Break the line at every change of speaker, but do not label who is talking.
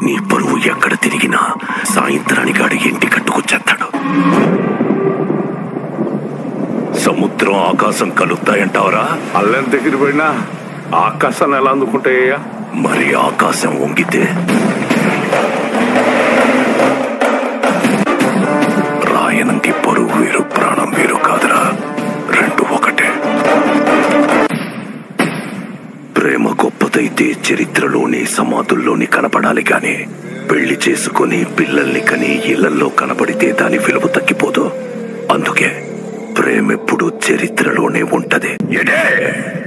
నీ పరువు ఎక్కడ తిరిగినా సాయంత్రానికి అడిగి ఇంటి కట్టుకొచ్చేస్తాడు సముద్రం ఆకాశం కలుస్తాయంటావరా
అల్లెం దగ్గర పోయినా ఆకాశాన్ని ఎలా అందుకుంటాయ్యా
మరి ఆకాశం వంగితే రాయనంటి పరువు వేరు ప్రాణం వేరు కాదురా రెండు ఒకటే ప్రేమ గొప్పదైతే చరిత్రలోని సమాధుల్లోని కనపడాలి గాని పెళ్లి చేసుకుని పిల్లల్ని కని ఇళ్లల్లో కనపడితే దాని విలువ తగ్గిపోదు అందుకే ప్రేమెప్పుడు చరిత్రలోనే ఉంటది ఎడే